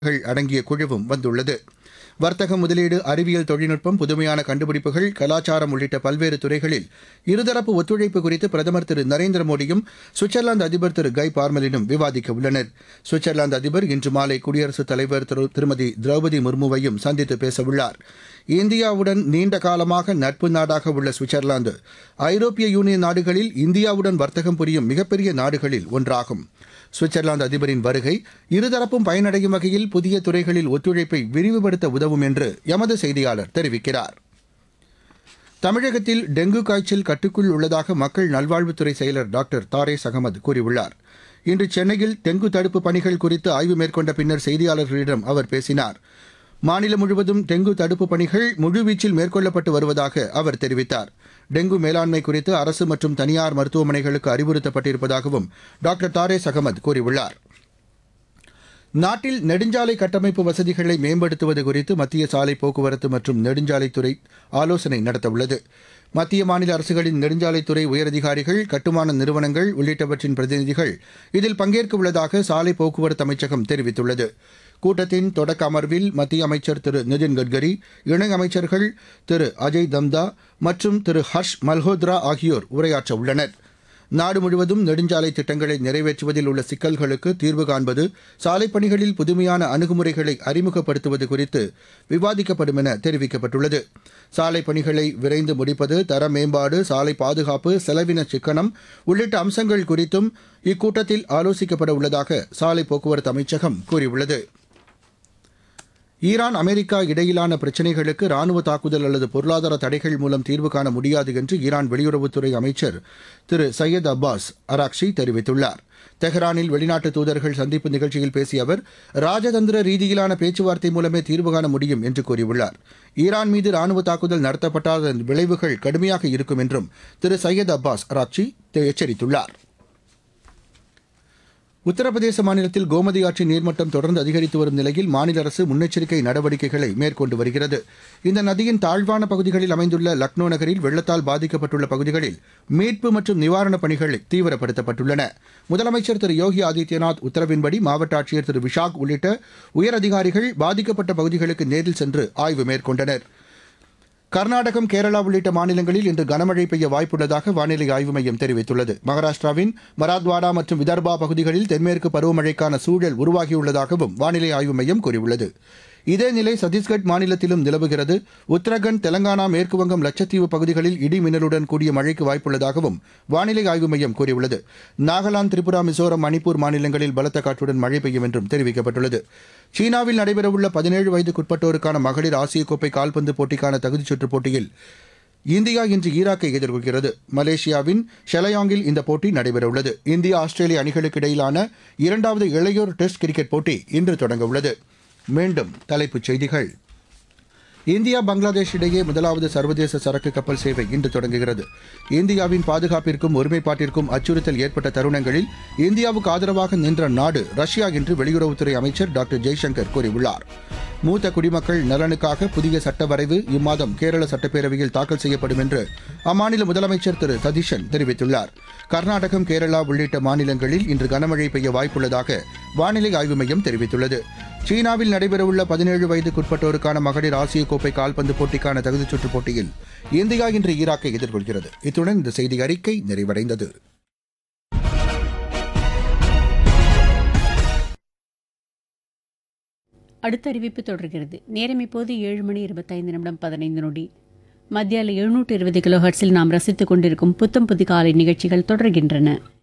கள் அடங்கிய குழுவும் வந்துள்ளது வர்த்தகம் முதலீடு அறிவியல் தொழில்நுட்பம் புதுமையான கண்டுபிடிப்புகள் கலாச்சாரம் உள்ளிட்ட பல்வேறு துறைகளில் இருதரப்பு ஒத்துழைப்பு குறித்து பிரதமர் திரு நரேந்திர மோடியும் சுவிட்சர்லாந்து அதிபர் திரு கை பார்மலினும் விவாதிக்க உள்ளனர் சுவிட்சர்லாந்து அதிபர் இன்று மாலை குடியரசுத் தலைவர் திரு திருமதி திரௌபதி முர்முவையும் சந்தித்து பேசவுள்ளார் இந்தியாவுடன் நீண்ட காலமாக நட்பு நாடாக உள்ள சுவிட்சர்லாந்து ஐரோப்பிய யூனியன் நாடுகளில் இந்தியாவுடன் வர்த்தகம் புரியும் மிகப்பெரிய நாடுகளில் ஒன்றாகும் சுவிட்சர்லாந்து அதிபரின் வருகை இருதரப்பும் பயனடையும் வகையில் புதிய துறைகளில் ஒத்துழைப்பை விரிவுபடுத்த உதவும் என்று எமது செய்தியாளர் தெரிவிக்கிறார் தமிழகத்தில் டெங்கு காய்ச்சல் கட்டுக்குள் உள்ளதாக மக்கள் நல்வாழ்வுத்துறை செயலர் டாக்டர் தாரேஸ் அகமது கூறியுள்ளார் இன்று சென்னையில் டெங்கு தடுப்பு பணிகள் குறித்து ஆய்வு மேற்கொண்ட பின்னர் செய்தியாளர்களிடம் அவர் பேசினார் மாநிலம் முழுவதும் டெங்கு தடுப்பு பணிகள் முழுவீச்சில் மேற்கொள்ளப்பட்டு வருவதாக அவர் தெரிவித்தார் டெங்கு மேலாண்மை குறித்து அரசு மற்றும் தனியார் மருத்துவமனைகளுக்கு அறிவுறுத்தப்பட்டிருப்பதாகவும் டாக்டர் தாரேஸ் அகமது கூறியுள்ளார் நாட்டில் நெடுஞ்சாலை கட்டமைப்பு வசதிகளை மேம்படுத்துவது குறித்து மத்திய சாலை போக்குவரத்து மற்றும் நெடுஞ்சாலைத்துறை ஆலோசனை நடத்தவுள்ளது மத்திய மாநில அரசுகளின் நெடுஞ்சாலைத்துறை உயரதிகாரிகள் கட்டுமான நிறுவனங்கள் உள்ளிட்டவற்றின் பிரதிநிதிகள் இதில் பங்கேற்க உள்ளதாக சாலை போக்குவரத்து அமைச்சகம் தெரிவித்துள்ளது கூட்டத்தின் தொடக்க அமர்வில் மத்திய அமைச்சர் திரு நிதின் கட்கரி இணையமைச்சர்கள் திரு அஜய் தம்தா மற்றும் திரு ஹர்ஷ் மல்ஹோத்ரா ஆகியோர் உரையாற்ற உள்ளனர் நாடு முழுவதும் நெடுஞ்சாலை திட்டங்களை நிறைவேற்றுவதில் உள்ள சிக்கல்களுக்கு தீர்வு காண்பது சாலைப் பணிகளில் புதுமையான அணுகுமுறைகளை அறிமுகப்படுத்துவது குறித்து விவாதிக்கப்படும் என தெரிவிக்கப்பட்டுள்ளது சாலைப் பணிகளை விரைந்து முடிப்பது தர மேம்பாடு சாலை பாதுகாப்பு செலவின சிக்கனம் உள்ளிட்ட அம்சங்கள் குறித்தும் இக்கூட்டத்தில் ஆலோசிக்கப்பட உள்ளதாக சாலை போக்குவரத்து அமைச்சகம் கூறியுள்ளது ஈரான் அமெரிக்கா இடையிலான பிரச்சினைகளுக்கு ராணுவ தாக்குதல் அல்லது பொருளாதார தடைகள் மூலம் தீர்வு காண முடியாது என்று ஈரான் வெளியுறவுத்துறை அமைச்சர் திரு சையத் அப்பாஸ் அராக்ஷி தெரிவித்துள்ளார் தெஹ்ரானில் வெளிநாட்டு தூதர்கள் சந்திப்பு நிகழ்ச்சியில் பேசிய அவர் ராஜதந்திர ரீதியிலான பேச்சுவார்த்தை மூலமே தீர்வு காண முடியும் என்று கூறியுள்ளார் ஈரான் மீது ராணுவ தாக்குதல் நடத்தப்பட்டால் அதன் விளைவுகள் கடுமையாக இருக்கும் என்றும் திரு சையத் அப்பாஸ் அராக்ஷி எச்சரித்துள்ளார் உத்தரப்பிரதேச மாநிலத்தில் கோமதி ஆற்றின் நீர்மட்டம் தொடர்ந்து அதிகரித்து வரும் நிலையில் மாநில அரசு முன்னெச்சரிக்கை நடவடிக்கைகளை மேற்கொண்டு வருகிறது இந்த நதியின் தாழ்வான பகுதிகளில் அமைந்துள்ள லக்னோ நகரில் வெள்ளத்தால் பாதிக்கப்பட்டுள்ள பகுதிகளில் மீட்பு மற்றும் நிவாரணப் பணிகள் தீவிரப்படுத்தப்பட்டுள்ளன முதலமைச்சர் திரு யோகி ஆதித்யநாத் உத்தரவின்படி மாவட்ட ஆட்சியர் திரு விஷாக் உள்ளிட்ட உயரதிகாரிகள் பாதிக்கப்பட்ட பகுதிகளுக்கு நேரில் சென்று ஆய்வு மேற்கொண்டனர் கர்நாடகம் கேரளா உள்ளிட்ட மாநிலங்களில் இன்று கனமழை பெய்ய வாய்ப்புள்ளதாக வானிலை ஆய்வு மையம் தெரிவித்துள்ளது மகாராஷ்டிராவின் மராத்வாடா மற்றும் விதர்பா பகுதிகளில் தென்மேற்கு பருவமழைக்கான சூழல் உருவாகியுள்ளதாகவும் வானிலை ஆய்வு மையம் கூறியுள்ளது இதே நிலை சத்தீஸ்கட் மாநிலத்திலும் நிலவுகிறது உத்தரகண்ட் தெலங்கானா மேற்குவங்கம் லட்சத்தீவு பகுதிகளில் இடி மின்னலுடன் கூடிய மழைக்கு வாய்ப்புள்ளதாகவும் வானிலை ஆய்வு மையம் கூறியுள்ளது நாகாலாந்து திரிபுரா மிசோரம் மணிப்பூர் மாநிலங்களில் பலத்த காற்றுடன் மழை பெய்யும் என்றும் தெரிவிக்கப்பட்டுள்ளது சீனாவில் நடைபெறவுள்ள பதினேழு வயதுக்குட்பட்டோருக்கான மகளிர் ஆசிய கோப்பை கால்பந்து போட்டிக்கான தகுதிச் சுற்றுப் போட்டியில் இந்தியா இன்று ஈராக்கை எதிர்கொள்கிறது மலேசியாவின் ஷெலயாங்கில் இந்த போட்டி நடைபெறவுள்ளது இந்தியா ஆஸ்திரேலிய அணிகளுக்கு இடையிலான இரண்டாவது இளையோர் டெஸ்ட் கிரிக்கெட் போட்டி இன்று தொடங்கவுள்ளது மீண்டும் தலைப்புச் செய்திகள் இந்தியா பங்களாதேஷ் இடையே முதலாவது சர்வதேச சரக்கு கப்பல் சேவை இன்று தொடங்குகிறது இந்தியாவின் பாதுகாப்பிற்கும் ஒருமைப்பாட்டிற்கும் அச்சுறுத்தல் ஏற்பட்ட தருணங்களில் இந்தியாவுக்கு ஆதரவாக நின்ற நாடு ரஷ்யா என்று வெளியுறவுத்துறை அமைச்சர் டாக்டர் ஜெய்சங்கர் கூறியுள்ளார் மூத்த குடிமக்கள் நலனுக்காக புதிய சட்ட வரைவு இம்மாதம் கேரள சட்டப்பேரவையில் தாக்கல் செய்யப்படும் என்று அம்மாநில முதலமைச்சர் திரு சதீஷன் தெரிவித்துள்ளார் கர்நாடகம் கேரளா உள்ளிட்ட மாநிலங்களில் இன்று கனமழை பெய்ய வாய்ப்புள்ளதாக வானிலை ஆய்வு மையம் தெரிவித்துள்ளது சீனாவில் நடைபெறவுள்ள பதினேழு வயதுக்குட்பட்டோருக்கான மகளிர் ஆசிய கோப்பை கால்பந்து போட்டிக்கான தகுதிச் சுற்றுப் போட்டியில் இந்தியா இன்று ஈராக்கை எதிர்கொள்கிறது இத்துடன் இந்த செய்தி அறிக்கை நிறைவடைந்தது அடுத்த அறிவிப்பு தொடர்கிறது நேரம் இப்போது ஏழு மணி இருபத்தைந்து நிமிடம் பதினைந்து நொடி மத்தியால எழுநூற்று இருபது கிலோ ஹர்ட்ஸில் நாம் ரசித்துக் கொண்டிருக்கும் புத்தம் புது காலை நிகழ்ச்சிகள் தொடர்கின்றன